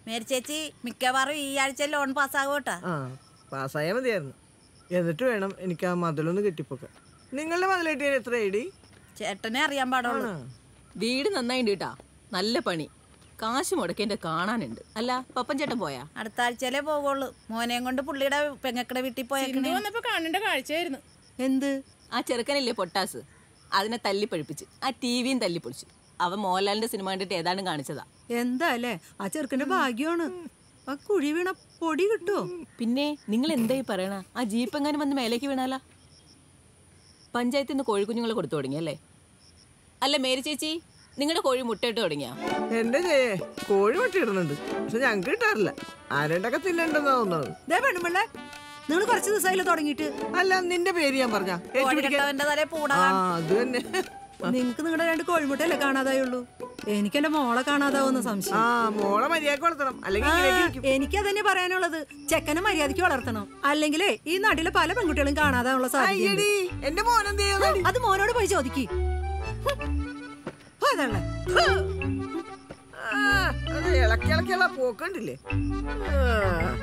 Mary ചേച്ചി മിക്കവാറും ഈ ആഴ്ച ലോൺ പാസ്സാകും കേട്ടാ ആ പാസ്സായാൽ മതിയായിരുന്നു എന്നിട്ട് വേണം എനിക്ക് ആ മതിലൊന്ന് കെട്ടിപ്പോക്കാൻ നിങ്ങളുടെ മതിൽ കെട്ടിയാൽ എത്ര ഐഡി ചേട്ടനെ അറിയാൻ പാടുള്ളൂ വീട് നന്നായിണ്ട് കേട്ടാ നല്ല പണി കാശ് മുടക്കേണ്ട കാണാനുണ്ട് അല്ല പപ്പൻ ചേട്ടൻ പോയാ അടുത്ത ആഴ്ചയിലേ പോകുള്ളൂ മോനെയും കൊണ്ട് പുള്ളിയുടെ പെങ്ങക്കടെ വീട്ടിൽ പോയേക്കണേ വന്നപ്പോ കാണേണ്ട കാഴ്ചയായിരുന്നു എന്ത് ആ ചെറുക്കനില്ലേ പൊട്ടാസ് അതിനെ തല്ലി പഴിപ്പിച്ച് ആ ടി വിയും തല്ലി പൊളിച്ചു അവൻ മോഹൻലാലിന്റെ സിനിമ കണ്ടിട്ട് ഏതാണ്ട് കാണിച്ചതാ എന്താ അല്ലേ ആ ചെറുക്കന്റെ ഭാഗ്യമാണ് ആ കുഴി വീണ പൊടി കിട്ടുമോ പിന്നെ നിങ്ങൾ എന്തായി പറയണ ആ ജീപ്പ് എങ്ങാനും വന്ന് മേലേക്ക് വീണാലാ പഞ്ചായത്തിൽ നിന്ന് കോഴിക്കുഞ്ഞുങ്ങളെ കൊടുത്തു തുടങ്ങിയല്ലേ അല്ല മേരി ചേച്ചി നിങ്ങളുടെ കോഴി മുട്ടയിട്ട് തുടങ്ങിയാ എന്റെ ചെയ്യേ കോഴി മുട്ടയിടുന്നുണ്ട് പക്ഷെ ഞങ്ങൾക്ക് കിട്ടാറില്ല ആരണ്ടൊക്കെ തിന്നണ്ടെന്നാ തോന്നുന്നത് ദേ പെണ്ണുമ്പിള്ള നിങ്ങൾ കുറച്ച് ദിവസമായില്ല തുടങ്ങിയിട്ട് അല്ല നിന്റെ പേര് ഞാൻ പറഞ്ഞ കോഴിക്കട്ടവന്റെ തലേ പൂട ആ അത് തന്നെ നിങ്ങക്ക് നിങ്ങളുടെ രണ്ട് കോഴിമുട്ടയല്ലേ കാണാതായുള്ളൂ എനിക്ക് എന്റെ മോളെ കാണാതാവുന്ന ആ സംശയം മോളെ മര്യാദക്ക് വളർത്തണം ആ, അല്ലെങ്കിൽ ഇങ്ങനെയൊക്കെ ഇരിക്കും. എനിക്കതന്നെ പറയാനുള്ളത് ചെക്കനെ മര്യാദയ്ക്ക് വളർത്തണം അല്ലെങ്കിലേ ഈ നാട്ടിലെ പല പെൺകുട്ടികളും കാണാതാവുള്ള സാധ്യതയുണ്ട് അയ്യടി എന്റെ മോനെന്ത് ചെയ്യുന്നടി അത് മോനോട് പോയി ചോദിക്ക് അതല്ലേ ആ, അത് ഇളക്കി ഇളക്കിയുള്ള പോക്കണ്ടില്ലേ ആ.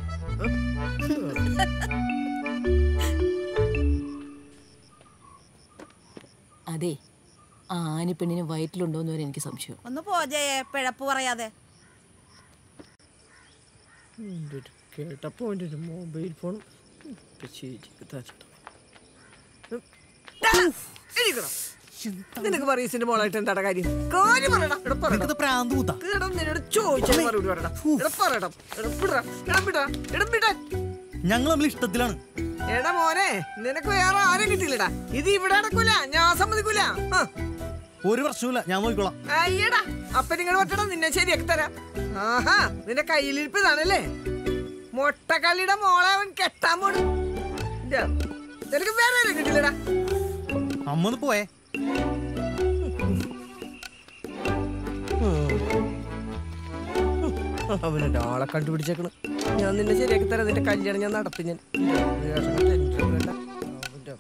അതെ ആ ആനിപ്പെണ്ണിന് വയറ്റിലുണ്ടോന്ന് വരെ എനിക്ക് സംശയം ഒന്ന് പോജയെ പിഴപ്പ് പറയാതെ എന്തൊരു കേട്ടപ്പോ എൻ്റെ ഒരു മൊബൈൽ ഫോണും ചേച്ചിക്ക് തച്ചിട്ട് ഇരിക്കണം നിനക്ക് പറയസിന്റെ മോളായിട്ട് എന്താടാ കാര്യം കാര്യം പറയടാ എടാ പറയടാ പ്രാന്ത് കൂത്താ എടാ നിന്നോട് ചോദിച്ചാൽ മറുപടി പറയടാ എടാ പറയടാ എടാ വിടടാ എടാ വിടാ എടാ വിടാ ഞങ്ങൾ തമ്മിൽ ഇഷ്ടത്തിലാണ് എടാ മോനെ നിനക്ക് വേറെ ആരും കിട്ടിയില്ലടാ ഇത് ഇവിടെ നടക്കൂല ഞാൻ സമ്മതിക്കൂല ആ. ഒരു പ്രശ്നവുമില്ല ഞാൻ നോക്കിക്കോളാം അയ്യടാ അപ്പൊ നിങ്ങൾ പറ്റണം നിന്നെ ശരിയാക്കി തരാം ആഹാ നിന്റെ കയ്യിലിരിപ്പ് ഇതാണല്ലേ മൊട്ടക്കള്ളിയുടെ മോളെ അവൻ കെട്ടാൻ പോണു ഇതാ. നിനക്ക് വേറെ ആരും കിട്ടില്ലടാ അമ്മ ഒന്ന് പോയേ അവനുണ്ട് ആളെ കണ്ടുപിടിച്ചേക്കണ് ഞാൻ നിന്നെ ശരിയാക്കി തരാം നിന്റെ കല്യാണം ഞാൻ നടത്തി ഞാൻ വേഷം കെട്ട് എനിക്ക് വേണ്ട. അവന്റെ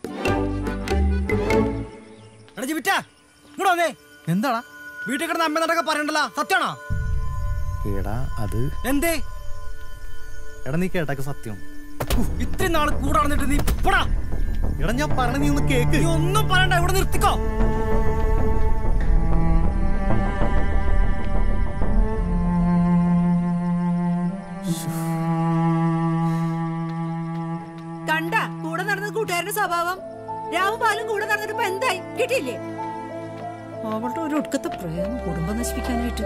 എടാ ജിബിറ്റാ ഇങ്ങോട്ട് വന്നേ എന്താടാ വീട്ടിൽ കിടന്ന് അമ്മ നടക്കെ പറയണ്ടല്ലോ സത്യമാണോ എടാ അത് എന്തേ എടാ നീ കേട്ടൊക്കെ സത്യം ഉഫ്, ഇത്രയും നാള് കൂടെ നടന്നിട്ട് നീ പോടാ എടാ ഞാൻ പറഞ്ഞ നീ ഒന്ന് കേക്ക് നീ ഒന്നും പറയണ്ട ഇവിടെ നിർത്തിക്കോ കണ്ട കൂടെ നടന്ന കൂട്ടുകാരന്റെ സ്വഭാവം രാവും പാലും കൂടെ നടന്നിട്ട് ഇപ്പൊ എന്തായി കിട്ടിയില്ലേ അവളുടെ ഒരു ഒടുക്കത്തെ പ്രേമം കുടുംബം നശിപ്പിക്കാനായിട്ട്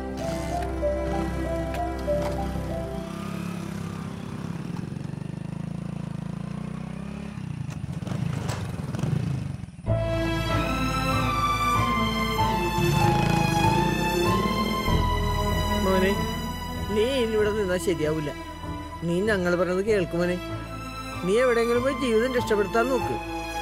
മോനെ നീ ഇനി ഇവിടെ നിന്നാ ശരിയാവില്ല നീ ഞങ്ങൾ പറഞ്ഞത് കേൾക്കുമോനെ നീ എവിടെയെങ്കിലും പോയി ജീവിതം രക്ഷപ്പെടുത്താൻ നോക്ക്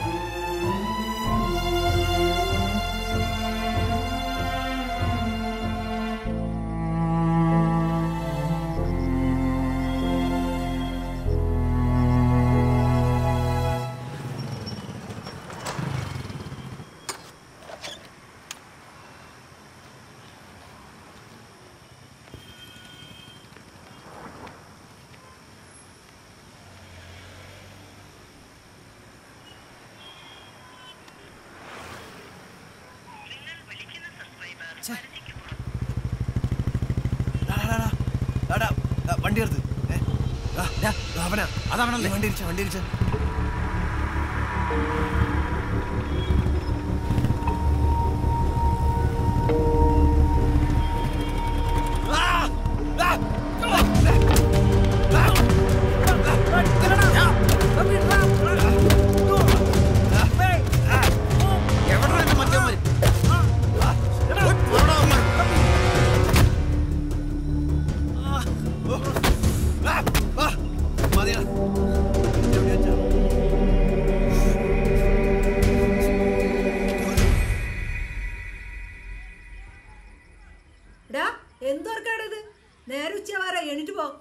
വണ്ടി എടുത്ത് അവനാ അതവനല്ലേ വണ്ടി ഇരിച്ച വണ്ടി ഇരിച്ച ഡാ എന്തോർക്കാടത് നേരെ ഉച്ച വരെ എണീറ്റ് പോ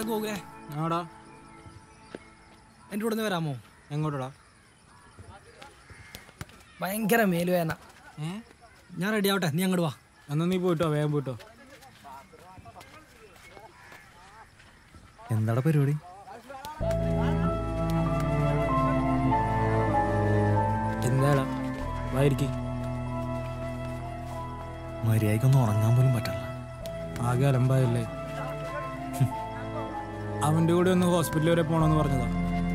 ഗോകുലേ ആടാ എൻ്റെ കൂടെ നിന്ന് വരാമോ എങ്ങോട്ടടാ ഭയങ്കര മേലുവേന ഏ ഞാൻ റെഡി ആവട്ടെ നീ അങ്ങോട്ട് വാ എന്നാ നീ പോയിട്ടോ വേഗം പോയിട്ടോ എന്താടാ പരിപാടി എന്താടാ വായിരിക്കും മര്യാദക്കൊന്നും ഉറങ്ങാൻ പോലും പറ്റില്ല ആകെ അലമ്പായല്ലേ ഹും. അവന്റെ കൂടെ ഒന്ന് ഹോസ്പിറ്റൽ വരെ പോണമെന്ന് പറഞ്ഞതാ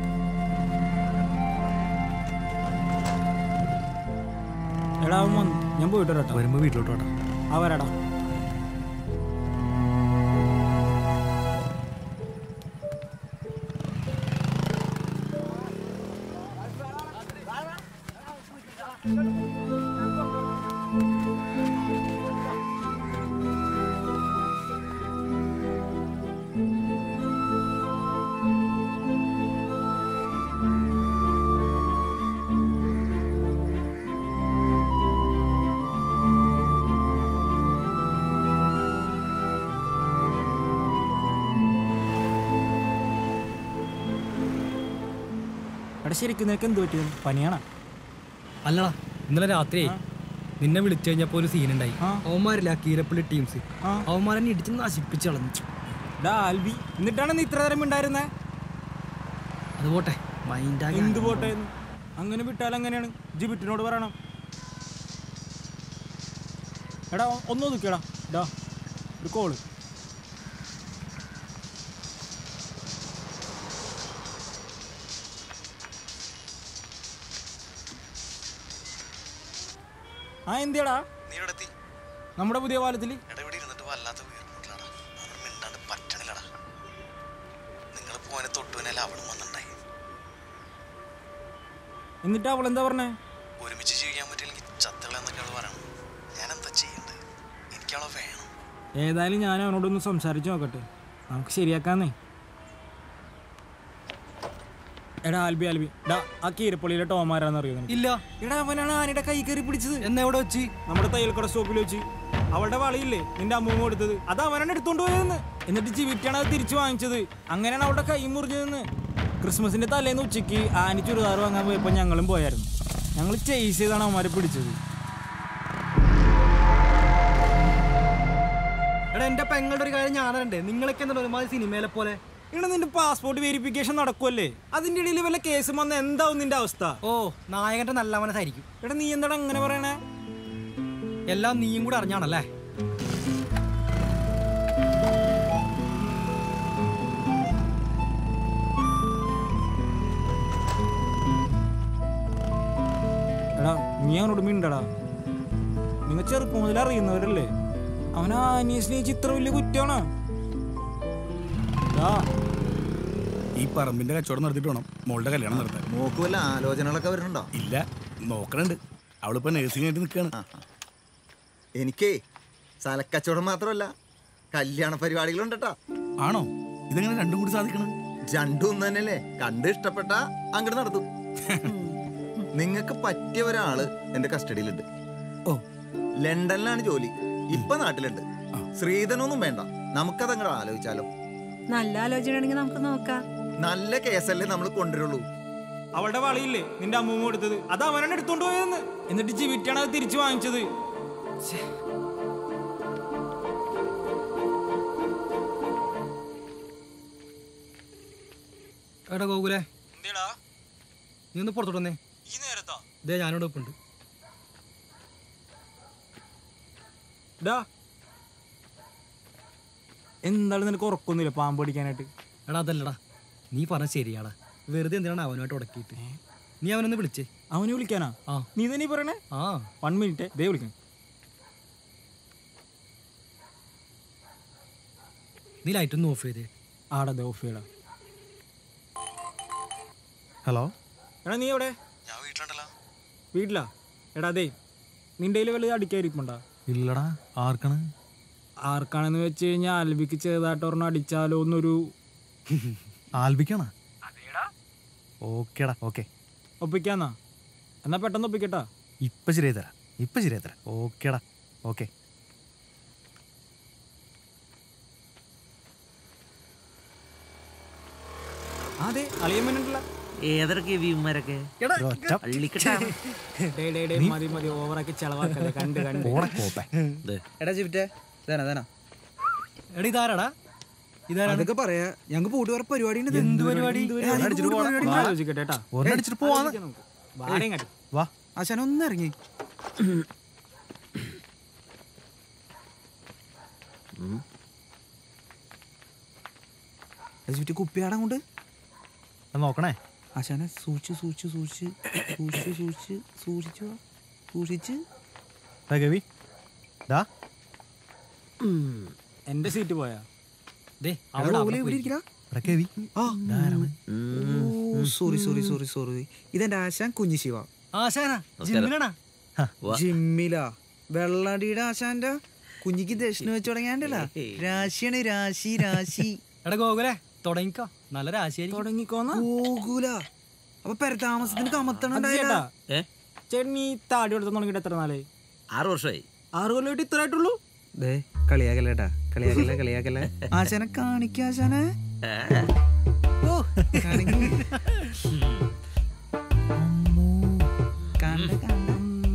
എടാ അവൻ വന്നു ഞാൻ പോയിട്ട് വരാട്ടോ വരുമ്പോ വീട്ടിലോട്ട് വേട്ടാ ആ വരാടാ എടാ ശരിക്കും നിനക്ക് എന്ത് പറ്റിയത് പനിയാണാ അല്ലടാ ഇന്നലെ രാത്രി നിന്നെ വിളിച്ചു കഴിഞ്ഞപ്പോ ഒരു സീൻ ഉണ്ടായി ആ. അവന്മാരില്ല കീരപ്പള്ളി ടീംസ് ആ. അവന്മാരെന്നെ ഇടിച്ച് നശിപ്പിച്ച് കളഞ്ഞു ഡാ ആൽബി എന്നിട്ടാണ് നീ ഇത്ര നേരം ഉണ്ടായിരുന്നേ അത് പോട്ടെ മൈൻഡാക്കി എന്ത് പോട്ടെ എന്ന്? അങ്ങനെ വിട്ടാൽ എങ്ങനെയാണ് ജിബിറ്റിനോട് പറയണം എടാ ഒന്ന് ഒതുക്കിയടാ ഡാ ഒരു കോള് ആ എന്തിയടാ നീ ഇവിടെ എത്തി നമ്മുടെ പുതിയ പാലത്തിൽ എടാ ഇവിടെ ഇരുന്നിട്ട് വല്ലാത്ത വീർപ്പിട്ടില്ലടാ അവൻ മിണ്ടാണ്ട് പറ്റണില്ലടാ നിങ്ങൾ പോനെ തൊട്ടുവിനല്ല അവളും വന്നിട്ടുണ്ടായി എന്നിട്ട് അവൾ എന്താ പറഞ്ഞേ ഒരുമിച്ച് ജീവിക്കാൻ പറ്റില്ലെങ്കിൽ ചത്തളെന്നൊക്കെ അവള് പറയണം ഞാൻ എന്താ ചെയ്യണ്ടേ എനിക്ക് അവളെ വേണം ഏതായാലും ഞാൻ അവനോടൊന്ന് സംസാരിച്ച് നോക്കട്ടെ നമുക്ക് ശരിയാക്കാന്നേ എടാ ആൽബി ആൽബി ഡാ ആ കീരപ്പള്ളിയിലെ ടോമാരാന്ന് അറിയോ നിനക്ക് ഇല്ല എടാ അവനാണ് ആനയുടെ കൈ കയറി പിടിച്ചത് എന്നെ എവിടെ വെച്ച് നമ്മുടെ തയ്യൽക്കട സ്റ്റോപ്പിൽ വെച്ച് അവളുടെ വളയില്ലേ നിന്റെ അമ്മൂമ്മ കൊടുത്തത് അത് അവനാണ് എടുത്തോണ്ട് പോയതെന്ന് എന്നിട്ട് ജീവിറ്റാണ് അത് തിരിച്ചു വാങ്ങിച്ചത് അങ്ങനെയാണ് അവളുടെ കൈ മുറിഞ്ഞതെന്ന് ക്രിസ്മസിന്റെ തലേന്ന് ഉച്ചയ്ക്ക് ആനി ചുരിദാർ വാങ്ങാൻ പോയപ്പോൾ ഞങ്ങളും പോയായിരുന്നു ഞങ്ങൾ ചേസ് ചെയ്താണ് അവന്മാരെ പിടിച്ചത് എടാ എന്റെ പെങ്ങളുടെ ഒരു കാര്യം ഞാനറിയണ്ടേ നിങ്ങളൊക്കെ എന്താ ഒരുമാതിരി സിനിമയിലെ പോലെ ഇവിടെ നിന്റെ പാസ്പോർട്ട് വെരിഫിക്കേഷൻ നടക്കുമല്ലേ അതിന്റെ ഇടയിൽ വല്ല കേസ് വന്ന എന്താവും നിന്റെ അവസ്ഥ ഓ നായകന്റെ നല്ല മനസ്സായിരിക്കും എടാ നീ എന്താടാ അങ്ങനെ പറയണേ എല്ലാം നീയും കൂടെ അറിഞ്ഞാണല്ലേ എടാ നീ അവനോട് മിണ്ടടാ നിങ്ങൾ ചെറുപ്പം മുതൽ അറിയുന്നവരല്ലേ അവൻ ആനിയെ സ്നേഹിച്ച് ഇത്ര വലിയ കുറ്റമാണ് ഈ പറമ്പിന്റെ കച്ചവടം നടത്തിയിട്ട് വേണം മോളുടെ കല്യാണം നടത്താൻ മോക്ക് വല്ല ആലോചനകളൊക്കെ വരുന്നുണ്ടോ ഇല്ല നോക്കണുണ്ട് അവളിപ്പോ നഴ്സിംഗ് ആയിട്ട് നിൽക്കുകയാണ് എനിക്കേ സ്ഥലക്കച്ചവടം മാത്രമല്ല കല്യാണ പരിപാടികളുണ്ട് കേട്ടോ ആണോ ഇതെങ്ങനെ രണ്ടും കൂടി സാധിക്കണം രണ്ടും ഒന്ന് തന്നെയല്ലേ കണ്ട് ഇഷ്ടപ്പെട്ട അങ്ങോട്ട് നടത്തും നിങ്ങൾക്ക് പറ്റിയ ഒരാള് എന്റെ കസ്റ്റഡിയിലുണ്ട് ഓ ലണ്ടനിലാണ് ജോലി ഇപ്പൊ നാട്ടിലുണ്ട് ശ്രീധനൊന്നും വേണ്ട നമുക്കത് അങ്ങോട്ട് ആലോചിച്ചാലോ നല്ല ആലോചനയാണെങ്കിൽ നമുക്ക് നോക്കാം നല്ല കേസല്ലേ നമ്മൾ കൊണ്ടുവരുള്ളൂ അവളുടെ വളയില്ലേ നിന്റെ അമ്മൂമ്മ കൊടുത്തത് അത് അവനാണ് എടുത്തോണ്ട് പോയതെന്ന് എന്നിട്ട് ജീവിറ്റാണ് അത് തിരിച്ചു വാങ്ങിച്ചത് ഛേ. എടാ ഗോകുലേ എന്തിയെടാ? നീ ഒന്ന് പുറത്തോട്ട് വന്നേ ഈ നേരത്താ ഇതേ ഞാനോട് ഒപ്പുണ്ട് ഡാ എന്താണ് നിനക്ക് ഉറക്കൊന്നുമില്ല പാമ്പ് പിടിക്കാനായിട്ട് എടാ അതല്ലടാ നീ പറഞ്ഞ ശരിയാടാ വെറുതെ എന്തിനാണ് അവനുമായിട്ട് ഉടക്കിയിട്ട് നീ അവനൊന്ന് വിളിച്ചേ അവനെ വിളിക്കാനാ ആ നീ തന്നെ ഈ പറയണേ ആ വൺ മിനിറ്റ് ദേ വിളിക്കണം നീ ലൈറ്റ് ഒന്ന് ഓഫ് ചെയ്തേ ആടാ ദേ ഓഫ് ചെയ്യടാ ഹലോ എടാ നീ എവിടെ ഞാൻ വീട്ടിലുണ്ടല്ലോ വീട്ടിലാ എടാ അതെ നിന്റെ കയ്യിൽ വല്ലത് അടിക്കാതിരിപ്പുണ്ടാ ഇല്ലടാ ആർക്കാണ് ആർക്കാണെന്ന് വെച്ച് കഴിഞ്ഞാൽ അൽബിക്ക് ചെറുതായിട്ട് ഒരെണ്ണം അടിച്ചാലോ എന്നൊരു ആൽബിക്കാണോ ഓക്കേടാ ഓക്കെ ഒപ്പിക്കാന്നാ എന്നാ പെട്ടെന്ന് ഒപ്പിക്കട്ടാ ഇപ്പൊ ശരിയായി തരാം ഇപ്പൊ ശരിയായി തരാം ഓക്കേടാ ഓക്കെ അതെ അളിയൻ വന്നിട്ടില്ല ഏതൊക്കെ വ്യൂമാരൊക്കെ ഡേ ഡേ ഡേ മതി മതി ഓവറാക്കി ചെലവാക്കല്ലേ കണ്ട് കണ്ട് എടാ ജിഫ്റ്റേ ഇതാനാ ഇതാനാ എടാ ഇതാരാടാ ഇതാരാണ് അതൊക്കെ പറയാ ഞങ്ങക്ക് പോയിട്ട് വേറെ പരിപാടി ഉണ്ട് എന്ത് പരിപാടി വാ, ആലോചിക്കട്ടെ കേട്ടാ ഒരെണ്ണടിച്ചിട്ട് പോവാന്ന് ആലോചിക്കാം നമുക്ക്. വാടേം കാട്ടി വാ ആശാന ഒന്ന് ഇറങ്ങി ജിഫ്റ്റ് കുപ്പിയാടാ കൊണ്ട് അത് നോക്കണേ ആശാനെ സൂക്ഷിച്ച് സൂക്ഷിച്ച് സൂക്ഷിച്ച് സൂക്ഷിച്ച് സൂക്ഷിച്ച് സൂക്ഷിച്ചു വാ. സൂക്ഷിച്ച് ദാ ഗവി ദാ എന്റെ സീറ്റ് പോയാ ദേ എടാ, അവിടെ ഓലെ ഇവിടെ ഇരിക്കടാ ഇവിടെ ഗവി ആ സോറി സോറി സോറി സോറി ഇതെന്റെ ആശാൻ കുഞ്ഞു ശിവ ആശാനാ ജിമ്മിലാണാ ജിമ്മിലാ വെള്ളടിയുടെ ആശാന്റെ കുഞ്ഞിക്ക് ദക്ഷിണ വെച്ച് തുടങ്ങിയാണ്ടല്ല രാശിയാണ് രാശി രാശി എടാ ഗോകുലേ തുടങ്ങിക്കോ നല്ല രാശിയായിരിക്കും തുടങ്ങിക്കോന്ന പോകൂല അപ്പൊ പെരതാമസത്തിന് കമത്തണുണ്ടായില്ല ചേട്ടാ ഏ ചേട്ടൻ ഈ താടി എടുത്ത് തുടങ്ങിയിട്ട് എത്ര നാളെ ആറ് വർഷമായി ആറ് കൊല്ലമായിട്ട് ഇത്ര ആയിട്ടുള്ളൂ ദേ കളിയാക്കല്ലേട്ടാ കളിയാക്കല്ലേ കളിയാക്കല്ലേ ആശാനെ കാണിക്ക ആശാനെ ഓ കാണിക്ക്. അമ്മോ. കണ്ട കണ്ട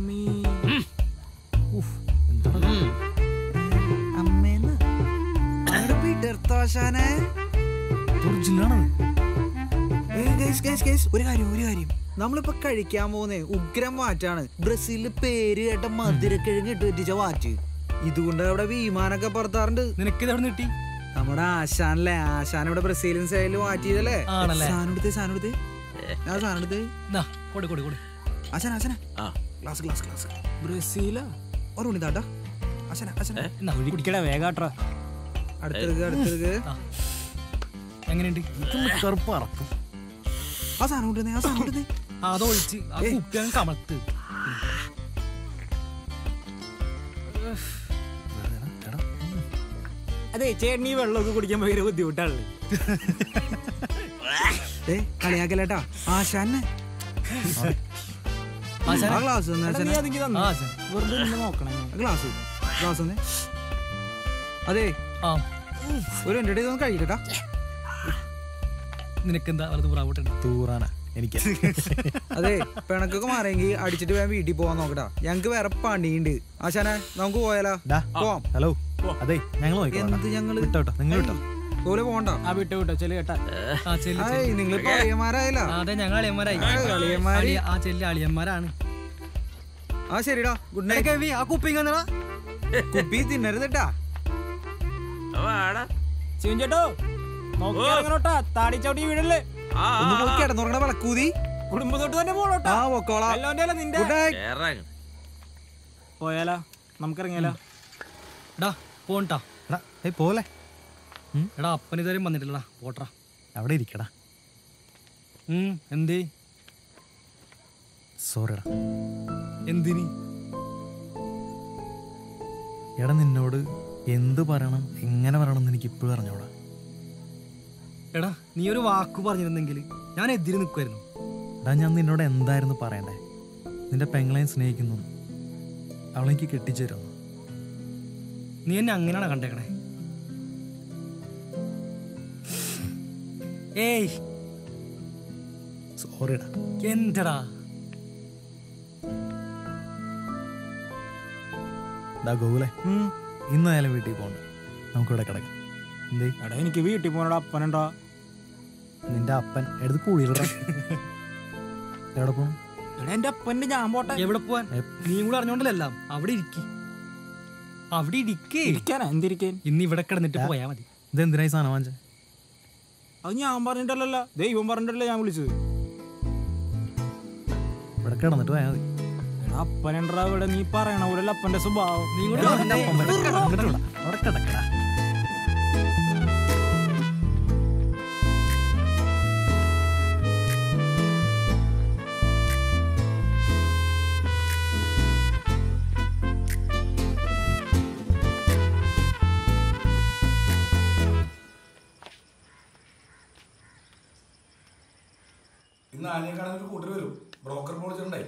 അമ്മേന്ന് അവിടെ വിടർത്തോ ആശാനെ ഒറിജിനലാണത് ഏയ് guys, guys, guys, ഒരു കാര്യം ഒരു കാര്യം നമ്മളിപ്പോ കഴിക്കാൻ പോകുന്നേ ഉഗ്രം വാറ്റാണ് ബ്രസീലില് പേര് കേട്ട മധുരക്കിഴങ്ങ് ഇട്ട് വെറ്റിച്ച വാറ്റ് ഇതുകൊണ്ട് അവിടെ വിമാനൊക്കെ പുറത്താറുണ്ട് നിനക്ക് ഇത് എവിടെ നിന്ന് കിട്ടി നമ്മുടെ ആശാനല്ലേ ആശാൻ ഇവിടെ ബ്രസീലിയൻ സ്റ്റൈലിൽ മാറ്റിയതല്ലേ ആണല്ലേ? സാധനം എടുത്തേ സാധനം എടുത്തേ ഞാൻ സാധനം എടുത്തേ ദാ, കൊടു കൊടു കൊടു ആശാന ആശാന ആ ഗ്ലാസ് ഗ്ലാസ് ഗ്ലാസ് ബ്രസീലാ ഒരു മണി താട്ടാ ആശാന ആശാന എന്നാ ഒഴി. കുടിക്കട വേഗാട്രാ അടുത്തെടുക്ക് അടുത്തെടുക്ക് ആ. എങ്ങനെയുണ്ട് കറുപ്പ് അറക്കും ആ സാധനം കൊണ്ടുവന്നേ ആ സാധനം കൊണ്ടുവന്നേ ആ, അതൊഴിച്ച് ആ കുപ്പി അങ്ങ് കമത്ത് അതെ ചേട്ടൻ ഈ വെള്ളമൊക്കെ കുടിക്കാൻ ഭയങ്കര ബുദ്ധിമുട്ടാണല്ലേ ഏ കളിയാക്കല്ലേട്ടാ ആശാനെ ആശാനെ. ആ ഗ്ലാസ് തന്നെ എടാ, നീ ആശാനെ അതെനിക്ക് തന്നെ ആ, ആശാൻ. വെറുതെ നിന്ന് നോക്കണം ഞാൻ. ഗ്ലാസ് ഗ്ലാസ് തന്നെ അതെ ആ ഒരു എൻ്റെ ഇതൊന്ന് കഴിക്കട്ടാ നിനക്കെന്താ വലത് പുറാവൂട്ടുണ്ട് തൂറാന എനിക്ക് അതെ പിണക്കൊക്കെ മാറിയെങ്കിൽ അടിച്ചിട്ട് വേഗം വീട്ടിൽ പോവാൻ നോക്കട്ടാ ഞങ്ങക്ക് വേറെ പണിയുണ്ട് ആശാനെ നമുക്ക് പോയാലോ ഡാ പോവാം ഹലോ അതെ ഞങ്ങൾ എന്ത് ഞങ്ങള് വിട്ടോ കേട്ടോ നിങ്ങൾ വിട്ടോ പോലെ പോകണ്ട ആ വിട്ടോ വിട്ടോ ചെല്ലു കേട്ടാ ആ ചെല്ലു ഏയ് നിങ്ങൾ പയ്യന്മാരായല്ല ആ, അതെ ഞങ്ങൾ അളിയന്മാരായി ആ, അളിയന്മാര്. അളിയ- ആ ചെല്ലി അളിയന്മാരാണ് ആ ശരിടാ ഗുഡ് എടാ, നൈറ്റ് കെവി, ആ കുപ്പി ഇങ്ങനെടാ കുപ്പി തിന്നരുതട്ടാ ശിവൻ ചേട്ടോ നോക്കി ഇറങ്ങണോട്ടാ താടി ചവിട്ടി വീടല്ലേ ഒന്ന് പോയി കിടന്നുറങ്ങണ വിളക്കൂതി കുടുംബ തൊട്ട് തന്നെ പോണോട്ടാ ആ പൊക്കോളാം എല്ലോന്റെ അല്ല നിന്റെ ഗുഡ് നൈറ്റ് ഇറങ്ങ് പോയാലാ നമുക്കിറങ്ങിയാലോ എടാ പോണ്ടാ എടാ ഏയ് പോലെ എടാ അപ്പൻ ഇതുവരെയും വന്നിട്ടില്ലടാ പോട്ടാ അവിടെ ഇരിക്കടാ ഉം എന്തേ സോറിടാ എന്തിന് എടാ നിന്നോട് എന്ത് പറയണം എങ്ങനെ പറയണം എന്ന് എനിക്ക് ഇപ്പോഴും അറിഞ്ഞോടാ എടാ നീ ഒരു വാക്ക് പറഞ്ഞിരുന്നെങ്കിൽ ഞാൻ എതിര് നിൽക്കുമായിരുന്നു എടാ ഞാൻ നിന്നോട് എന്തായിരുന്നു പറയണ്ടേ നിന്റെ പെങ്ങളെയും സ്നേഹിക്കുന്നു അവളെനിക്ക് കെട്ടിച്ചു തരുന്നു നീ എന്നെ അങ്ങനെയാണ് കണ്ടേക്കണേ ഏയ് സോറിടാ എന്തടാ ഡാ ഗോകുലെ ഇന്നായാലും വീട്ടിൽ പോകണ്ട നമുക്കിവിടെ കിടക്കാം എന്തേ എടാ എനിക്ക് വീട്ടിൽ പോകണടാ അപ്പനുണ്ടോ നിന്റെ അപ്പൻ എടുത്ത് കൂടിയില്ലടാ എവിടെ പോണം എടാ എന്റെ അപ്പന്റെ ഞാൻ പോട്ടെ എവിടെ പോവാൻ നീയും കൂടെ അറിഞ്ഞോണ്ടല്ല അവിടെ ഇരിക്കി അവിടെ ഇരിക്കേ ഇരിക്കാനാ എന്തിരിക്കാൻ ഇന്ന് ഇവിടെ കിടന്നിട്ട് പോയാ മതി ഇതെന്തിനായി സാധനം വാങ്ങിച്ചേ അത് ഞാൻ പറഞ്ഞിട്ടല്ലല്ലോ ദൈവം പറഞ്ഞിട്ടല്ലേ ഞാൻ വിളിച്ചത് ഇവിടെ കിടന്നിട്ട് പോയാൽ മതി എടാ അപ്പനുണ്ടാ ഇവിടെ നീ പറയണ പോലെ അപ്പന്റെ സ്വഭാവം നീ എടാ, കൂടെ നിന്റെ അപ്പം വരെ കിടന്നിട്ട് വിടാം. അവിടെ കിടക്കടാ ഇന്ന് ആനയെക്കാണെങ്കിൽ ഒരു കൂട്ടർ വരും ബ്രോക്കർ വിളിച്ചിട്ടുണ്ടായി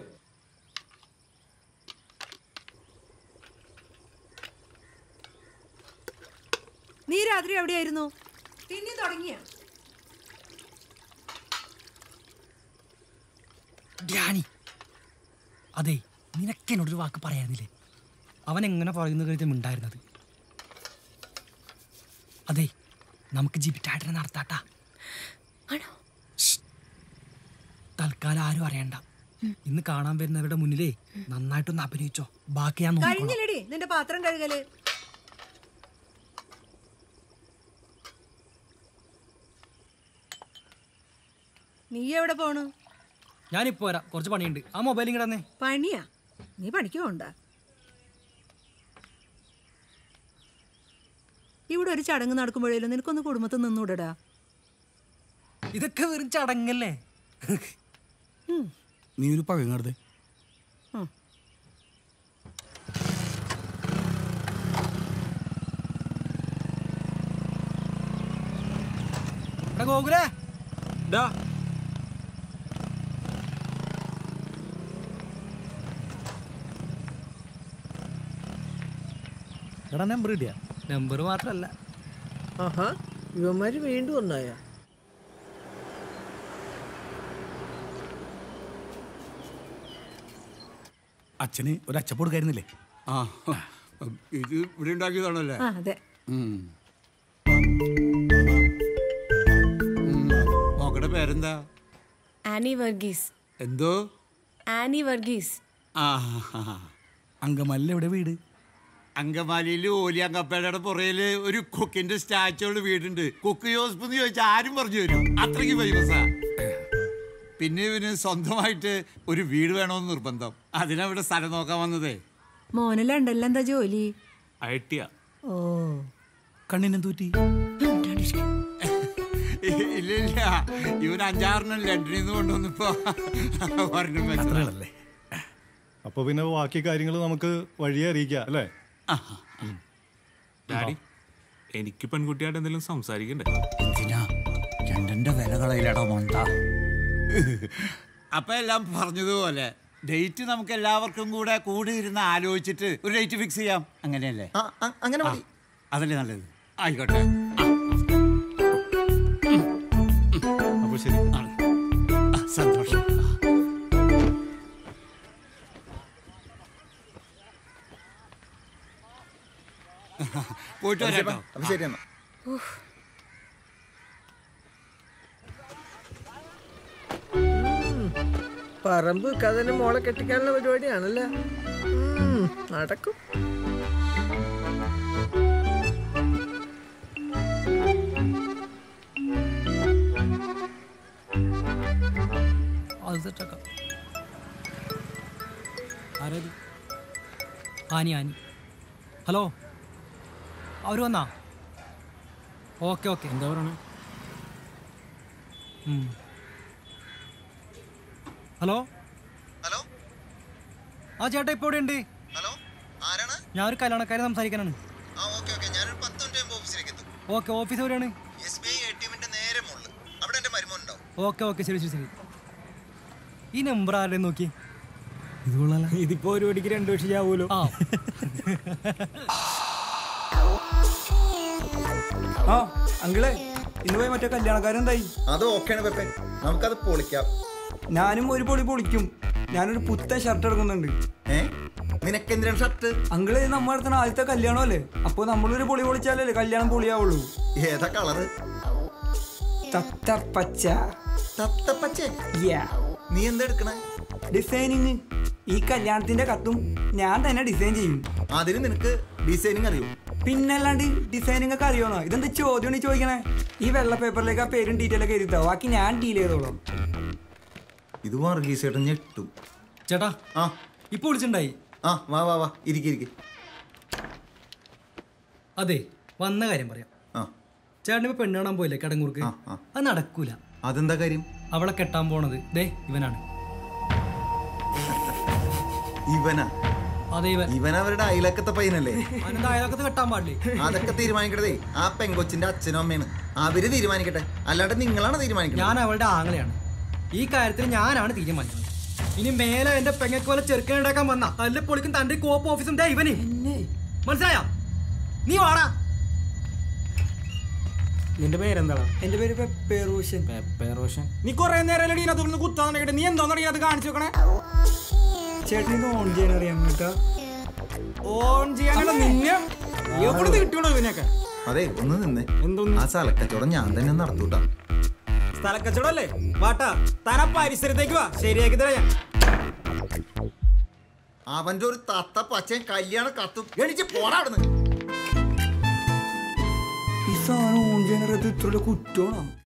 നീ രാത്രി എവിടെയായിരുന്നു തിന്നി തുടങ്ങിയ ഡാനി അതെ നിനക്ക് എന്നോടൊരു വാക്ക് പറയായിരുന്നില്ലേ അവൻ എങ്ങനെ പറയുന്നത് കഴിഞ്ഞ മിണ്ടായിരുന്നത് അതെ നമുക്ക് ജിബിറ്റായിട്ടിനെ നടത്താട്ടാ ശ്ശ്. തൽക്കാലം ആരും അറിയണ്ട ഇന്ന് കാണാൻ വരുന്നവരുടെ മുന്നിലേ നന്നായിട്ടൊന്ന് അഭിനയിച്ചോ ബാക്കി ഞാൻ നോക്കിക്കോളാം കഴിഞ്ഞില്ലടി നിന്റെ പാത്രം കഴുകല് നീ എവിടെ പോണു ഞാനിപ്പോ വരാം കുറച്ച് പണിയുണ്ട് ആ മൊബൈൽ ഇങ്ങടെ തന്നെ പണിയാ നീ പണിക്ക് പോണ്ട ഇവിടെ ഒരു ചടങ്ങ് നടക്കുമ്പോഴേലും നിനക്കൊന്ന് കുടുംബത്തിൽ നിന്നൂടടാ ഇതൊക്കെ വെറും ചടങ്ങല്ലേ നീ ഒരു പഴങ്ങടുത്തേ എടാ ഗോകുലേ ഡാ എടാ നമ്പർ കിട്ടിയാ നമ്പർ മാത്രല്ല ആഹാ ഇവന്മാര് വീണ്ടും ഒന്നായ അച്ഛന് ഒരു അച്ചപ്പ് കൊടുക്കായിരുന്നില്ലേ ആ ഇത് ഇവിടെ ഉണ്ടാക്കിയതാണല്ലേ ആ അതെ ഉം. ഉം. മോക്കടെ പേരെന്താ ആനി വർഗീസ് എന്തോ ആനി വർഗീസ് ആ അങ്കമാലിൽ എവിടെ വീട് അങ്കമാലിയിൽ ഓലിയങ്കപ്പേടയുടെ പുറയില് ഒരു കുക്കിന്റെ സ്റ്റാച്ചു ഉള്ള വീടുണ്ട് കുക്ക് യോസ്പ് എന്ന് ചോദിച്ചാൽ ആരും പറഞ്ഞു തരും അത്രയ്ക്ക് ഫേമസാ പിന്നെ ഇവന് സ്വന്തമായിട്ട് ഒരു വീട് വേണമെന്ന് നിർബന്ധം അതിനവിടെ സ്ഥലം നോക്കാൻ വന്നതേ മോന് ലണ്ടനിൽ എന്താ ജോലി അയട്ടിയ ഓ കണ്ണിനും തൂറ്റി ഇല്ല ഇല്ല ഇവൻ അഞ്ചാറെണ്ണം ലണ്ടനിൽ നിന്ന് കൊണ്ടുവന്നപ്പോ ഒരെണ്ണം വെച്ചതല്ലേ അപ്പൊ പിന്നെ ബാക്കി കാര്യങ്ങൾ നമുക്ക് വഴിയെ അറിയിക്കാം അല്ലേ ഡാഡി എനിക്ക് പെൺകുട്ടിയായിട്ട് എന്തെങ്കിലും സംസാരിക്കണ്ടേ എന്തിനാ രണ്ടിന്റെ വില കളയിലടോ മണ്ട അപ്പൊ എല്ലാം പറഞ്ഞതുപോലെ ഡേറ്റ് നമുക്ക് എല്ലാവർക്കും കൂടെ കൂടി ഇരുന്ന് ആലോചിച്ചിട്ട് ഒരു ഡേറ്റ് ഫിക്സ് ചെയ്യാം അങ്ങനെയല്ലേ അങ്ങനെ ആ, അതല്ലേ നല്ലത് ആയിക്കോട്ടെ അപ്പൊ ശരി ആ, സന്തോഷം പോയിട്ട് വരാം കേട്ടോ. അപ്പൊ ശരി എന്നാ പറമ്പ് കഥനെ മോളെ കെട്ടിക്കാനുള്ള പരിപാടിയാണല്ലേ ഉം, നടക്കും അത് സെറ്റാക്കാം ആരത് ആനി ആനി ഹലോ അവർ വന്നാ ഓക്കെ ഓക്കെ എന്താ പറയണേ ഹലോ ഹലോ ആ ചേട്ടാ ഇപ്പോൾ ഇവിടെ ഉണ്ട് ഹലോ ആരാണ് ഞാൻ ഒരു കല്യാണക്കാരെ സംസാരിക്കാനാണ് ആ ഓക്കെ ഓക്കെ ഞാനൊരു പത്ത് മിനിറ്റ് കഴിയുമ്പോൾ ഓഫീസിലേക്ക് എത്തും ഓക്കെ ഓഫീസ് എവിടെയാണ് S B I A T എമ്മിന്റെ നേരെ മുകളിൽ അവിടെ എന്റെ മരുമോൻ ഉണ്ടാവും ഓക്കെ ഓക്കെ ശരി ശരി ശരി ഈ നമ്പർ ആരുടെ നോക്കി ഇത് കൊള്ളാല ഇതിപ്പോ ഒരു പടിക്ക് രണ്ടു പക്ഷേ ആവൂലോ ആ ആ അങ്കിളെ ഇന്ന് പോയി മറ്റേ കല്യാണക്കാരെന്തായി അത് ഓക്കെയാണ് പെപ്പെ നമുക്കത് പൊളിക്കാം ഞാനും ഒരു പൊളി പൊളിക്കും ഞാനൊരു പുത്തൻ ഷർട്ട് എടുക്കുന്നുണ്ട് ഏ നിനക്കെന്തിനാണ് ഷർട്ട് അങ്കിള് ഇത് നമ്മുടെ അടുത്ത ആദ്യത്തെ കല്യാണമല്ലേ അപ്പൊ നമ്മളൊരു പൊളി പൊളിച്ചാലല്ലേ കല്യാണം പൊളിയാവുള്ളൂ ഏതാ കളറ് തത്തപ്പച്ച തത്തപ്പച്ച നീ എന്താ എടുക്കണേ ഡിസൈനിങ് ഈ കല്യാണത്തിന്റെ കത്തും ഞാൻ തന്നെ ഡിസൈൻ ചെയ്യും അതിന് നിനക്ക് ഡിസൈനിങ് അറിയോ പിന്നല്ലാണ്ട് ഡിസൈനിങ് ഒക്കെ അറിയണോ ഇതെന്താ ചോദ്യമാണ് ഈ ചോദിക്കണേ ഈ വെള്ള പേപ്പറിലേക്ക് ആ പേരും ഡീറ്റെയിൽ ഒക്കെ എഴുതാം ബാക്കി ഞാൻ ഡീൽ ചെയ്തോളാം ഇത് വർഗീസേട്ടൻ ഞെട്ടും ചേട്ടാ ആ ഇപ്പൊ വിളിച്ചിണ്ടായി ആ വാ വാ വാ ഇരിക്കി ഇരിക്കി അതെ വന്ന കാര്യം പറയാം ആ ചേട്ടൻ ഇപ്പൊ പെണ്ണ് കാണാൻ പോയില്ലേ കടങ്ങൂർക്ക് അത് നടക്കൂല അതെന്താ കാര്യം അവളെ കെട്ടാൻ പോണത് ദേ ഇവനാണ് ഇവനാ അതെ ഇവൻ ഇവൻ അവരുടെ അയലക്കത്തെ പയ്യനല്ലേ അവനെന്താ അയലൊക്കത്ത് കെട്ടാൻ പാടില്ലേ അതൊക്കെ തീരുമാനിക്കണതേ ആ പെങ്കൊച്ചിന്റെ അച്ഛനും അമ്മയാണ് അവര് തീരുമാനിക്കട്ടെ അല്ലാണ്ട് നിങ്ങളാണ് തീരുമാനിക്കുന്നത് ഞാൻ അവളുടെ ആങ്ങളെയാണ് ഈ കാര്യത്തിൽ ഞാനാണ് തീരുമാനിക്കുന്നത് ഇനി മേലെ എന്റെ പെങ്ങക്ക് പോലെ ചെറുക്കൻ ഉണ്ടാക്കാൻ വന്ന അല്ല പൊളിക്കും തന്റെ കോപ്പ് ഓഫീസും ദേ ഇവന് മനസ്സിലായ നീ വാടാ നിന്റെ പേരെന്താടാ എന്റെ പേര് പെപ്പേറോഷൻ പെപ്പേറോഷൻ നീ കുറെ നേരം ഇതിനകത്ത് കുത്താന്നിട്ട് നീ എന്താണെന്ന് അത് കാണിച്ചു നോക്കണേ ചേട്ടൻ ഇത് ഓൺ ചെയ്യാൻ അറിയാൻ കേട്ടാ ഓൺ ചെയ്യാനുള്ള നിന്നെ എവിടെ കിട്ടിയോളൂ ഇതിനൊക്കെ അതെ ഒന്ന് നിന്നേ ആ സ്ഥലക്കച്ചവടം ഞാൻ തന്നെ നടത്തൂട്ടാ സ്ഥലക്കച്ചവടല്ലേ വാട്ടാ താൻ ആ പരിസരത്തേക്ക് വാ ശരിയാക്കി തരാം ഞാൻ അവന്റെ ഒരു തത്ത പച്ചയും കല്യാണ കത്തും എണിച്ച് പോടാ അവിടുന്ന് ഈ സാധനം ഓൺ ചെയ്യാൻ അറിയാത്ത ഇത്ര കുറ്റമാണോ